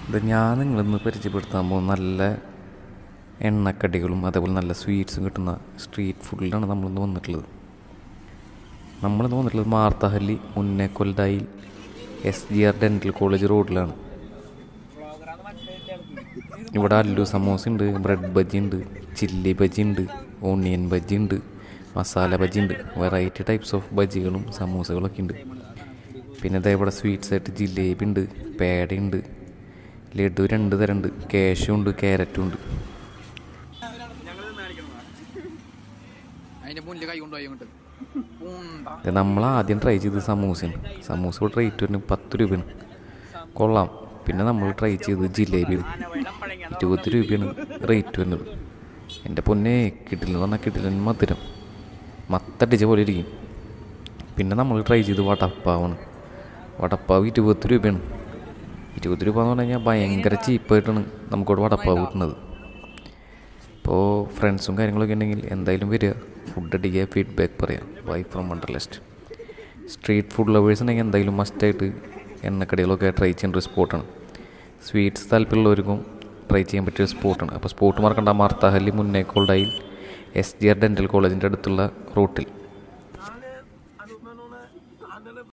ഇത് ഞാൻ നിങ്ങളിന്ന് പരിചയപ്പെടുത്താൻ പോകുന്ന നല്ല എണ്ണക്കടികളും അതേപോലെ നല്ല സ്വീറ്റ്സും കിട്ടുന്ന സ്ട്രീറ്റ് ഫുഡിലാണ് നമ്മളിന്ന് വന്നിട്ടുള്ളത് നമ്മളിന്ന് വന്നിട്ടുള്ളത് മാർത്തഹല്ലി മുന്നേക്കൊൽദായിൽ S G R dental college റോഡിലാണ് ഇവിടെ അല്ലു സമോസ ഉണ്ട് ബ്രെഡ് ബജി ഉണ്ട് ചില്ലി ബജി ഉണ്ട് ഓണിയൻ ബജി ഉണ്ട് മസാല ബജി ഉണ്ട് വെറൈറ്റി ടൈപ്സ് ഓഫ് ബജികളും സമൂസകളൊക്കെ ഉണ്ട് പിന്നെ ഇതേ ഇവിടെ സ്വീറ്റ്സ് ആയിട്ട് ജിലേബി ഉണ്ട് പേടയുണ്ട് ലഡു രണ്ട് തരം ഉണ്ട് കേശും ഉണ്ട് ക്യാരറ്റും ഉണ്ട് അതിന്റെ മുന്നിൽ കൈ കൊണ്ടുപോയി അങ്ങോട്ട് പൂണ്ട ഇത് നമ്മൾ ആദ്യം ട്രൈ ചെയ്ത് സമൂസയാണ് സമൂസ ഇവിടെ റേറ്റ് വരുന്നത് പത്ത് രൂപയാണ് കൊള്ളാം പിന്നെ നമ്മൾ ട്രൈ ചെയ്ത് ജിലേബിയാണ് ഇരുപത് രൂപയാണ് റേറ്റ് വരുന്നത് എൻ്റെ പൊന്നെ കിട്ടില്ലെന്ന് പറഞ്ഞാൽ കിട്ടില്ല മധുരം മത്തടിച്ച പോലെ ഇരിക്കും പിന്നെ നമ്മൾ ട്രൈ ചെയ്ത് വടപ്പാവാണ് വടപ്പാവ് ഇരുപത് രൂപയാണ് ഇരുപത് രൂപ എന്ന് പറഞ്ഞു കഴിഞ്ഞാൽ ഭയങ്കര ചീപ്പായിട്ടാണ് നമുക്കിവിടെ വടപ്പാവ് കിട്ടുന്നത് ഇപ്പോൾ ഫ്രണ്ട്സും കാര്യങ്ങളൊക്കെ ഉണ്ടെങ്കിൽ എന്തായാലും വരിക ഫുഡ് അടിക്കുക ഫീഡ്ബാക്ക് പറയാം വൈ from Wanderlust street food lovers ഉണ്ടെങ്കിൽ എന്തായാലും മസ്റ്റായിട്ട് എണ്ണക്കടികളൊക്കെ ട്രൈ ചെയ്യേണ്ട ഒരു സ്പോട്ടാണ് സ്വീറ്റ്സ് താല്പര്യമുള്ളവർക്കും ട്രൈ ചെയ്യാൻ പറ്റിയ ഒരു സ്പോട്ടാണ് അപ്പോൾ സ്പോട്ട് മറക്കണ്ട മാർത്താഹല്ലി മുന്നേക്കോൾഡായിൽ എസ് ജി ആർ ഡെൻറ്റൽ കോളേജിൻ്റെ അടുത്തുള്ള റൂട്ടിൽ